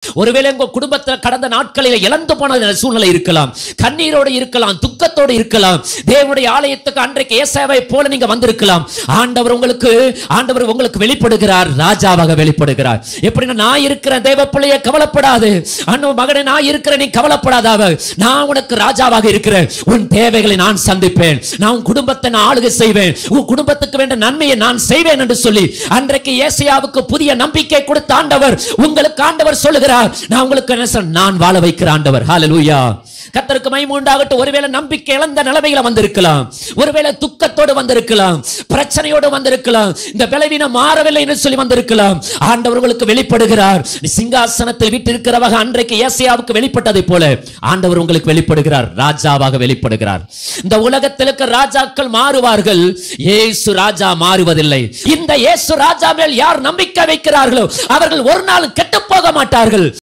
ஒருவேளை உங்க குடும்பத்தில் கடந்த நாட்களில் இழந்து போன சூழ்நிலை இருக்கலாம் கண்ணீரோடு இருக்கலாம் துக்கத்தோடு இருக்கலாம் தேவனுடைய ஆலயத்துக்கு அன்றைக்கு ஏசாவை போல நீங்க வந்திருக்கலாம் ஆண்டவர் உங்களுக்கு ஆண்டவர் உங்களுக்கு வெளிப்படுகிறார் ராஜாவாக வெளிப்படுகிறார் எப்படின்னா நான் இருக்கிற தேவ பிள்ளைய கவலைப்படாது அண்ணன் மகனே நான் இருக்கிறேன் நீ கவலைப்படாதாவ நான் உனக்கு ராஜாவாக இருக்கிறேன் உன் தேவைகளை நான் சந்திப்பேன் நான் உன் குடும்பத்தை நான் ஆளுகை செய்வேன் உன் குடும்பத்துக்கு வேண்ட நன்மையை நான் செய்வேன் என்று சொல்லி அன்றைக்கு ஏசியாவுக்கு புதிய நம்பிக்கை கொடுத்த ஆண்டவர் உங்களுக்கு ஆண்டவர் சொல்லுகிறார் நான் உங்களுக்கு என்ன சொன்ன- நான் வாழ வைக்கிற ஆண்டவர் ஹalleluya கத்தருக்கு மகிமை உண்டாகட்டும் ஒருவேளை நம்பிக்கை இழந்த நிலைமையில வந்திருக்கலாம் ஒருவேளை துக்கத்தோடு வந்திருக்கலாம் பிரச்சனையோடு வந்திருக்கலாம் இந்த பலவீனம் மாறவில்லை என்று சொல்லி வந்திருக்கலாம் ஆண்டவர் உங்களுக்கு வெளிப்படுகிறார் நீ சிங்காசனத்தில் விட்டிருக்கிறவக அன்றைக்கு ஏசியாவுக்கு வெளிப்பட்டதை போல ஆண்டவர் உங்களுக்கு வெளிப்படுகிறார் ராஜாவாக வெளிப்படுகிறார் இந்த உலகத்தில் இருக்கிற ராஜாக்கள் மாறுவார்கள் இயேசு ராஜா மாறுவதில்லை இந்த இயேசு ராஜா மேல் யார் நம்பிக்கை வைக்கிறார்களோ அவர்கள் ஒரு நாள் கெட்டு போக மாட்டார்கள்